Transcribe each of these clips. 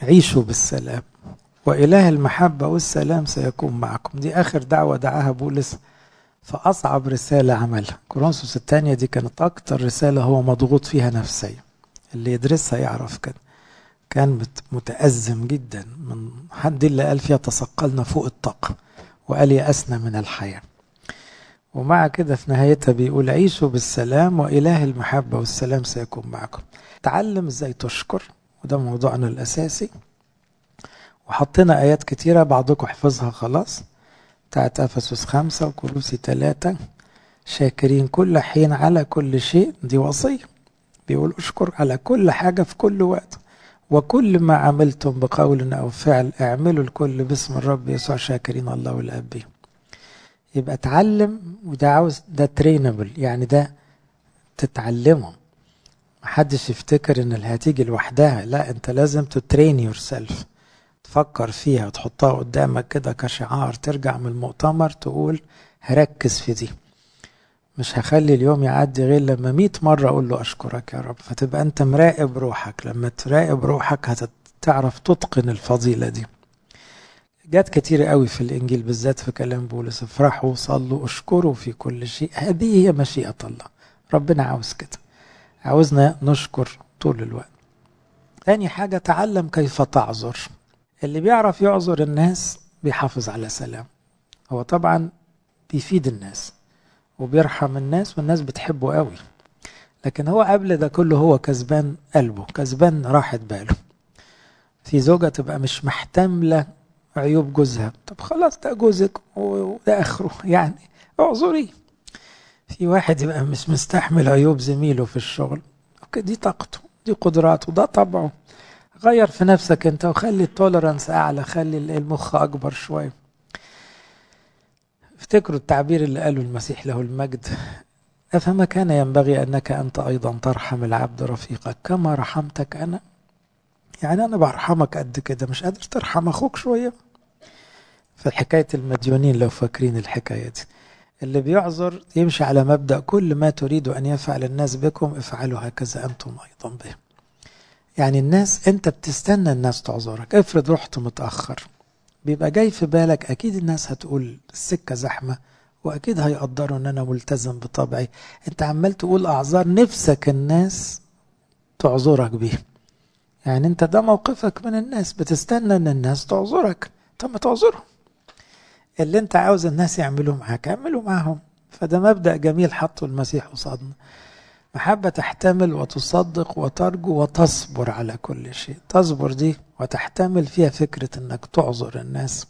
عيشوا بالسلام وإله المحبة والسلام سيكون معكم دي آخر دعوة دعاها بولس فأصعب رسالة عملها كورنثوس الثانية دي كانت أكتر رسالة هو مضغوط فيها نفسيا اللي يدرسها يعرف كده كان متأزم جدا من حد اللي قال فيها تثقلنا فوق الطاقة وقال يأسنا من الحياة ومع كده في نهايتها بيقول عيشوا بالسلام وإله المحبة والسلام سيكون معكم تعلم ازاي تشكر وده موضوعنا الأساسي وحطينا آيات كتيرة بعضكم حفظها خلاص بتاعت أفسس خمسة وكروسي ثلاثة شاكرين كل حين على كل شيء دي وصية بيقول اشكر على كل حاجة في كل وقت وكل ما عملتم بقول أو فعل اعملوا الكل باسم الرب يسوع شاكرين الله والأب به يبقى اتعلم وده عاوز ده ترينبل يعني ده تتعلمه محدش يفتكر ان اللي هتيجي لوحدها لا انت لازم تترين يور سيلف تفكر فيها وتحطها قدامك كده كشعار ترجع من المؤتمر تقول هركز في دي مش هخلي اليوم يعدي غير لما مئة مرة أقول له أشكرك يا رب فتبقى أنت مراقب روحك لما تراقب روحك هتعرف تتقن الفضيلة دي جات كتير قوي في الإنجيل بالذات في كلام بولس افرحوا صلوا اشكروا في كل شيء هذه هي مشيئة الله ربنا عاوز كده عاوزنا نشكر طول الوقت تاني حاجة تعلم كيف تعذر اللي بيعرف يعذر الناس بيحافظ على سلام هو طبعا بيفيد الناس وبيرحم الناس والناس بتحبه قوي لكن هو قبل ده كله هو كسبان قلبه كسبان راحة باله في زوجة تبقى مش محتملة عيوب جوزها طب خلاص ده جوزك وده اخره يعني اعذري في واحد يبقى مش مستحمل عيوب زميله في الشغل اوكي دي طاقته دي قدراته ده طبعه غير في نفسك انت وخلي التولرانس اعلى خلي المخ اكبر شويه افتكروا التعبير اللي قاله المسيح له المجد أفما كان ينبغي أنك أنت أيضا ترحم العبد رفيقك كما رحمتك أنا يعني أنا برحمك قد كده مش قادر ترحم أخوك شوية في حكاية المديونين لو فاكرين الحكاية دي اللي بيعذر يمشي على مبدأ كل ما تريد أن يفعل الناس بكم افعلوا هكذا أنتم أيضا بهم يعني الناس أنت بتستنى الناس تعذرك افرض رحت متأخر بيبقى جاي في بالك أكيد الناس هتقول السكة زحمة وأكيد هيقدروا أن أنا ملتزم بطبعي أنت عمال تقول أعذار نفسك الناس تعذرك بيه يعني أنت ده موقفك من الناس بتستنى أن الناس تعذرك طب ما تعذرهم اللي أنت عاوز الناس يعملوا معاك اعملوا معاهم فده مبدأ جميل حطه المسيح قصادنا محبة تحتمل وتصدق وترجو وتصبر على كل شيء تصبر دي وتحتمل فيها فكرة انك تعذر الناس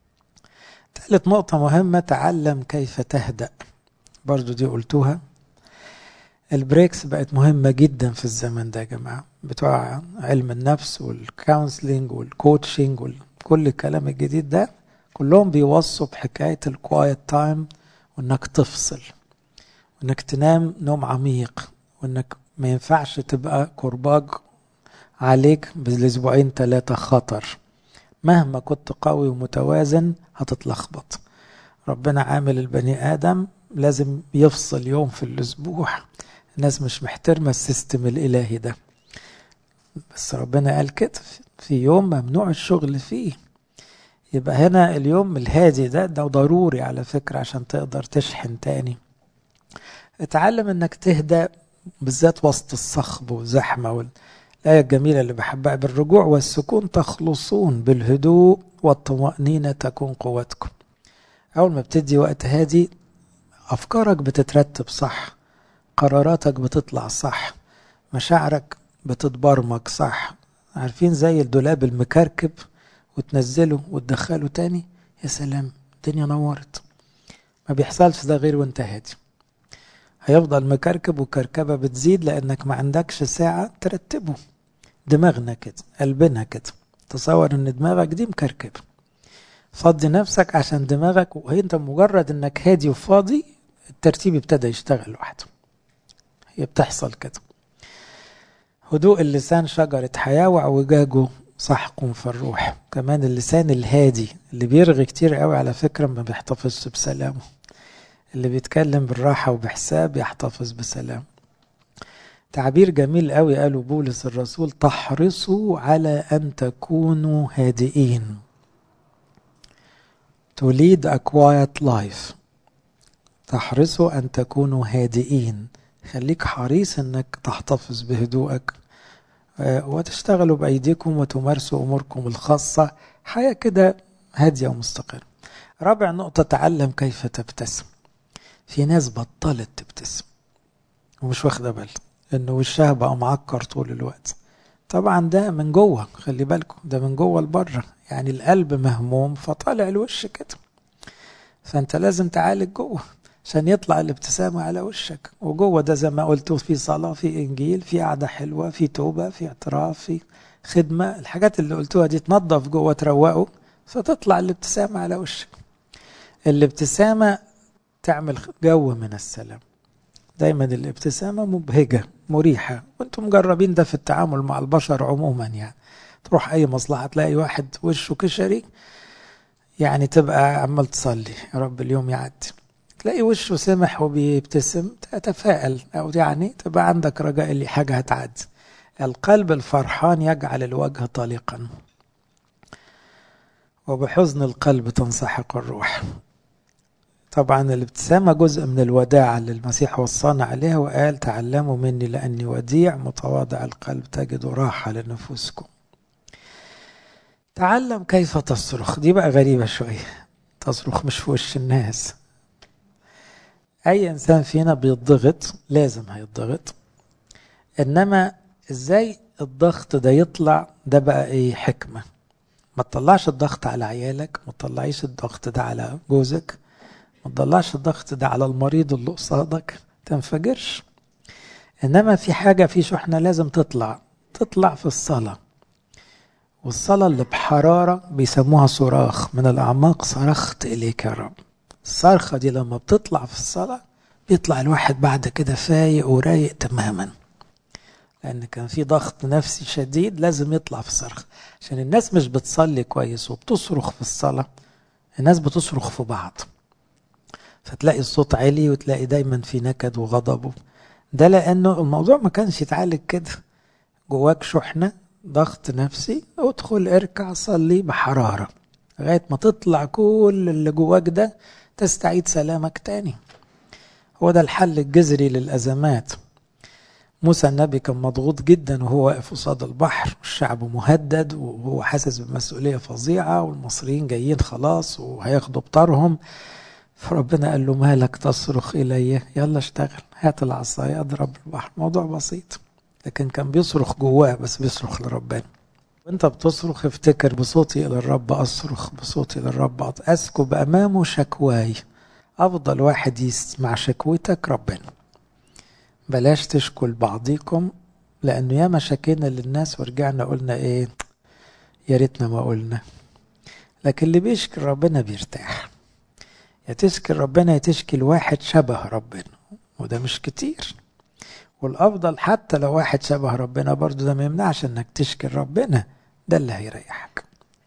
ثالث نقطة مهمة تعلم كيف تهدأ برضو دي قلتوها البريكس بقت مهمة جدا في الزمن ده يا جماعة بتوع علم النفس والكونسلنج والكوتشنج وكل الكلام الجديد ده كلهم بيوصوا بحكاية الكوايت تايم وانك تفصل وانك تنام نوم عميق وانك ما ينفعش تبقى كرباج عليك بالاسبوعين ثلاثة خطر مهما كنت قوي ومتوازن هتتلخبط ربنا عامل البني ادم لازم يفصل يوم في الاسبوع الناس مش محترمة السيستم الالهي ده بس ربنا قال كده في يوم ممنوع الشغل فيه يبقى هنا اليوم الهادي ده ده ضروري على فكرة عشان تقدر تشحن تاني اتعلم انك تهدى بالذات وسط الصخب والزحمة والآية الجميلة اللي بحبها بالرجوع والسكون تخلصون بالهدوء والطمأنينة تكون قوتكم أول ما بتدي وقت هادي أفكارك بتترتب صح قراراتك بتطلع صح مشاعرك بتتبرمج صح عارفين زي الدولاب المكركب وتنزله وتدخله تاني يا سلام الدنيا نورت ما بيحصلش ده غير وانت هادي هيفضل مكركب والكركبة بتزيد لأنك ما عندكش ساعة ترتبه دماغنا كده قلبنا كده تصور ان دماغك دي مكركبة فضي نفسك عشان دماغك وهي انت مجرد انك هادي وفاضي الترتيب ابتدى يشتغل لوحده هي بتحصل كده هدوء اللسان شجرة حياة وعوجاجه سحق في الروح كمان اللسان الهادي اللي بيرغي كتير قوي على فكرة ما بيحتفظش بسلامه اللي بيتكلم بالراحة وبحساب يحتفظ بسلام تعبير جميل قوي قاله بولس الرسول تحرصوا على أن تكونوا هادئين to lead a quiet life تحرصوا أن تكونوا هادئين خليك حريص أنك تحتفظ بهدوءك وتشتغلوا بأيديكم وتمارسوا أموركم الخاصة حياة كده هادية ومستقرة رابع نقطة تعلم كيف تبتسم في ناس بطلت تبتسم ومش واخدة بالها إن وشها بقى معكر طول الوقت طبعا ده من جوه خلي بالكم ده من جوه لبره يعني القلب مهموم فطالع الوش كده فانت لازم تعالج جوه عشان يطلع الابتسامة على وشك وجوه ده زي ما قلت في صلاة في إنجيل في قعدة حلوة في توبة في اعتراف في خدمة الحاجات اللي قلتوها دي تنظف جوه تروقه فتطلع الابتسامة على وشك الابتسامة تعمل جو من السلام دايما الابتسامة مبهجة مريحة وانتم مجربين ده في التعامل مع البشر عموما يعني تروح اي مصلحة تلاقي واحد وشه كشري يعني تبقى عمال تصلي يا رب اليوم يعدي تلاقي وشه سمح وبيبتسم تتفائل او يعني تبقى عندك رجاء اللي حاجة هتعدي القلب الفرحان يجعل الوجه طليقا وبحزن القلب تنسحق الروح طبعا الابتسامة جزء من الوداع اللي المسيح وصانا عليها وقال تعلموا مني لأني وديع متواضع القلب تجدوا راحة لنفوسكم تعلم كيف تصرخ دي بقى غريبة شوية تصرخ مش في وش الناس أي إنسان فينا بيضغط لازم هيضغط إنما إزاي الضغط ده يطلع ده بقى إيه حكمة ما تطلعش الضغط على عيالك ما تطلعيش الضغط ده على جوزك ما تطلعش الضغط ده على المريض اللي قصادك تنفجرش انما في حاجه في شحنه لازم تطلع تطلع في الصلاه والصلاه اللي بحراره بيسموها صراخ من الاعماق صرخت اليك يا رب الصرخه دي لما بتطلع في الصلاه بيطلع الواحد بعد كده فايق ورايق تماما لان كان في ضغط نفسي شديد لازم يطلع في صرخ عشان الناس مش بتصلي كويس وبتصرخ في الصلاه الناس بتصرخ في بعض فتلاقي الصوت عالي وتلاقي دايما في نكد وغضب ده لانه الموضوع ما كانش يتعالج كده جواك شحنه ضغط نفسي ادخل اركع صلي بحراره لغايه ما تطلع كل اللي جواك ده تستعيد سلامك تاني هو ده الحل الجذري للازمات موسى النبي كان مضغوط جدا وهو واقف قصاد البحر والشعب مهدد وهو حاسس بمسؤوليه فظيعه والمصريين جايين خلاص وهياخدوا بطارهم فربنا قال له مالك تصرخ إلي يلا اشتغل هات العصاية اضرب البحر موضوع بسيط لكن كان بيصرخ جواه بس بيصرخ لربنا وانت بتصرخ افتكر بصوتي الى الرب اصرخ بصوتي الى الرب اسكب امامه شكواي افضل واحد يسمع شكوتك ربنا بلاش تشكوا لبعضيكم لانه ياما شكينا للناس ورجعنا قلنا ايه يا ريتنا ما قلنا لكن اللي بيشكي ربنا بيرتاح يا تشكي ربنا يا تشكي الواحد شبه ربنا وده مش كتير والافضل حتى لو واحد شبه ربنا برضو ده ما يمنعش انك تشكي ربنا ده اللي هيريحك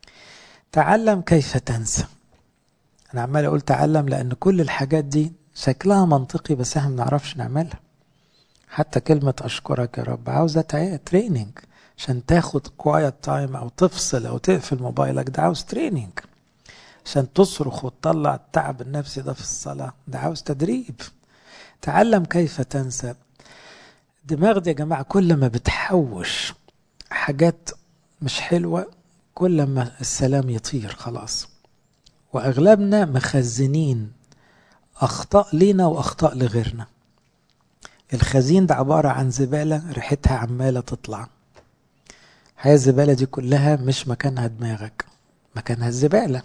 تعلم كيف تنسى انا عمال اقول تعلم لان كل الحاجات دي شكلها منطقي بس احنا ما بنعرفش نعملها حتى كلمة أشكرك يا رب عاوزة تريننج عشان تاخد كوايت تايم أو تفصل أو تقفل موبايلك ده عاوز تريننج عشان تصرخ وتطلع التعب النفسي ده في الصلاة ده عاوز تدريب تعلم كيف تنسى الدماغ دي يا جماعة كل ما بتحوش حاجات مش حلوة كل ما السلام يطير خلاص وأغلبنا مخزنين أخطاء لينا وأخطاء لغيرنا الخزين ده عبارة عن زبالة ريحتها عمالة تطلع هي الزبالة دي كلها مش مكانها دماغك مكانها الزبالة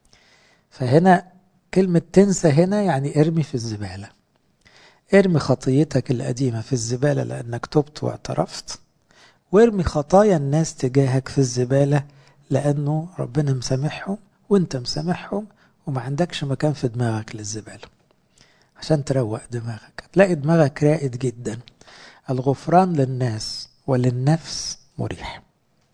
فهنا كلمة تنسى هنا يعني ارمي في الزبالة ارمي خطيتك القديمة في الزبالة لأنك تبت واعترفت وارمي خطايا الناس تجاهك في الزبالة لأنه ربنا مسامحهم وانت مسامحهم وما عندكش مكان في دماغك للزبالة عشان تروق دماغك تلاقي دماغك رائد جدا الغفران للناس وللنفس مريح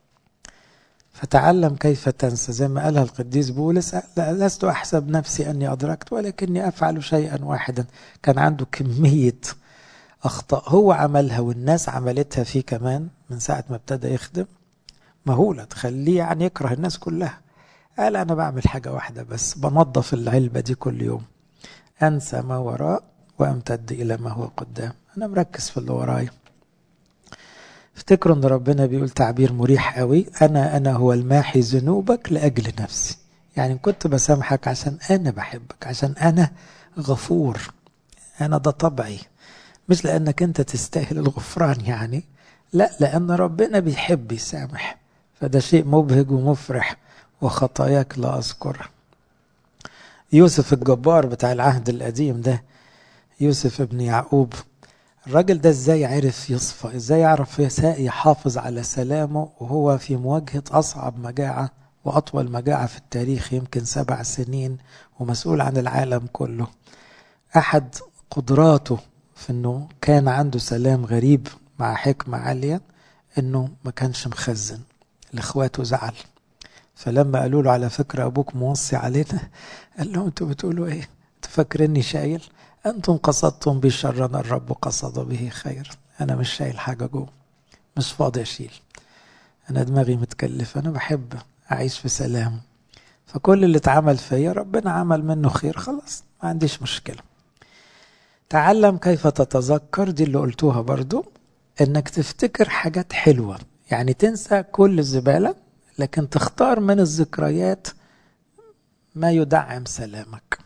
فتعلم كيف تنسى زي ما قالها القديس بولس لست أحسب نفسي أني أدركت ولكني أفعل شيئا واحدا كان عنده كمية أخطاء هو عملها والناس عملتها فيه كمان من ساعة ما ابتدى يخدم مهولة تخليه يعني يكره الناس كلها قال أنا بعمل حاجة واحدة بس بنظف العلبة دي كل يوم أنسى ما وراء وأمتد إلى ما هو قدام أنا مركز في اللي ورايا افتكروا ان ربنا بيقول تعبير مريح قوي انا انا هو الماحي ذنوبك لاجل نفسي يعني كنت بسامحك عشان انا بحبك عشان انا غفور انا ده طبعي مش لانك انت تستاهل الغفران يعني لا لان ربنا بيحب يسامح فده شيء مبهج ومفرح وخطاياك لا اذكرها يوسف الجبار بتاع العهد القديم ده يوسف ابن يعقوب الراجل ده ازاي عرف يصفى ازاي يعرف يحافظ على سلامه وهو في مواجهة أصعب مجاعة وأطول مجاعة في التاريخ يمكن سبع سنين ومسؤول عن العالم كله أحد قدراته في أنه كان عنده سلام غريب مع حكمة عالية أنه ما كانش مخزن لإخواته زعل فلما قالوا له على فكرة أبوك موصي علينا قال لهم أنتوا بتقولوا إيه؟ أنتوا فاكريني شايل؟ أنتم قصدتم بي شرا الرب قصد به خير أنا مش شايل حاجة جوه مش فاضي أشيل أنا دماغي متكلفة أنا بحب أعيش في سلام فكل اللي اتعمل فيا ربنا عمل منه خير خلاص ما عنديش مشكلة تعلم كيف تتذكر دي اللي قلتوها برضو انك تفتكر حاجات حلوة يعني تنسى كل الزبالة لكن تختار من الذكريات ما يدعم سلامك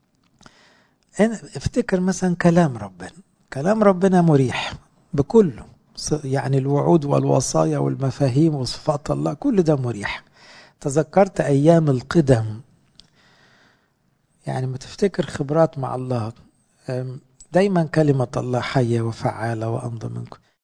افتكر مثلا كلام ربنا كلام ربنا مريح بكله يعني الوعود والوصايا والمفاهيم وصفات الله كل ده مريح تذكرت ايام القدم يعني ما تفتكر خبرات مع الله دايما كلمة الله حية وفعالة وأمضى منكم